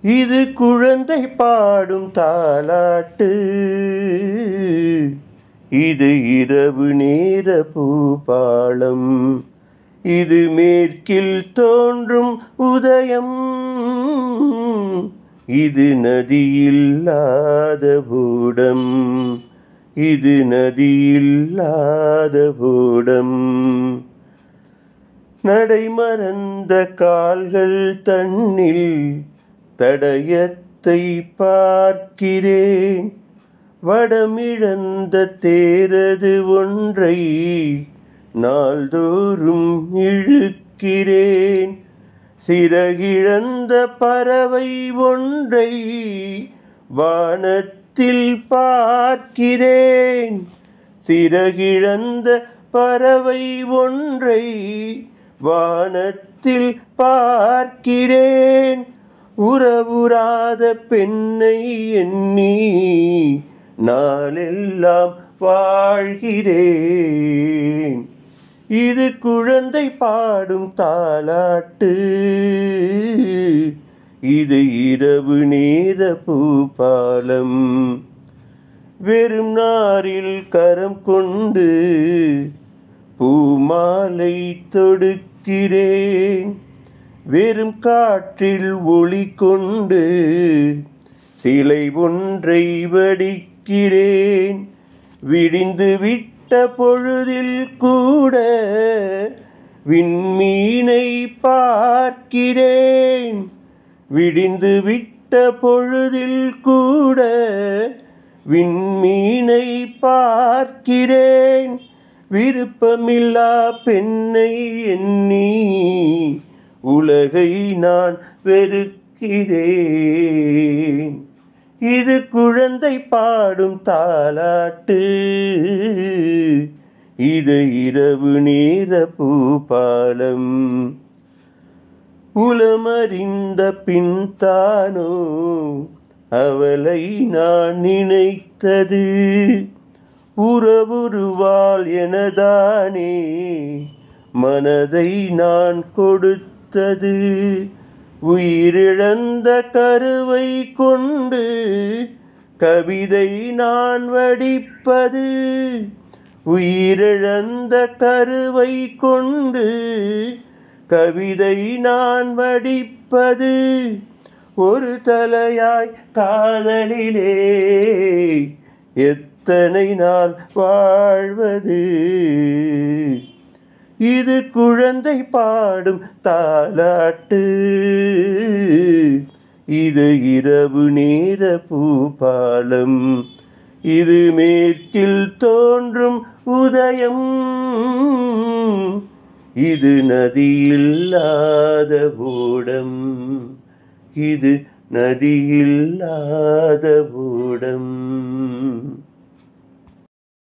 இது குழந்தை பாடும் தாலாட்டு இது இரவு நேர பூபாளம் இது மேற்கில் தோன்றும் உதயம் இது நதியில்லாத பூடம் இது நதியில்லாத பூடம் நடைமறந்த கால்கள் தன்னில் தடயத்தை பார்க்கிறேன் வடமிழந்த தேரது ஒன்றை நாள்தோறும் இழுக்கிறேன் சிறகிழந்த பறவை ஒன்றை வானத்தில் பார்க்கிறேன் சிறகிழந்த பறவை ஒன்றை வானத்தில் பார்க்கிறேன் உறவுறாத பெண்ணை எண்ணி நாளெல்லாம் வாழ்கிறேன் இது குழந்தை பாடும் தாலாட்டு இது இரவு நேர பூபாலம் வெறும் நாரில் கரம் கொண்டு பூமாலை தொடுக்கிறேன் வெறும் காற்றில் ஒளி கொண்டு சிலை ஒன்றை வடிக்கிறேன் விடிந்து விட்ட பொழுதில் கூட விண்மீனை பார்க்கிறேன் விடிந்து விட்ட பொழுதில் கூட விண்மீனை பார்க்கிறேன் விருப்பமில்லா பெண்ணை எண்ணி உலகை நான் வெறுக்கிறேன் இது குழந்தை பாடும் தாலாட்டு இது இரவு நேர பூபாலம் உளமறிந்த பின் தானோ அவளை நான் நினைத்தது உறவுருவாள் எனதானே மனதை நான் கொடுத்தது உயிரிழந்த கருவை கொண்டு கவிதை நான் வடிப்பது உயிரிழந்த கருவை கொண்டு கவிதை நான் வடிப்பது ஒரு தலையாய் காதலிலே எத்தனை நாள் வாழ்வது இது குழந்தை பாடும் தாலாட்டு இது இரவு நேர பூபாலம் இது மேற்கில் தோன்றும் உதயம் இது நதியில்லாத பூடம் இது நதியில்லாத பூடம்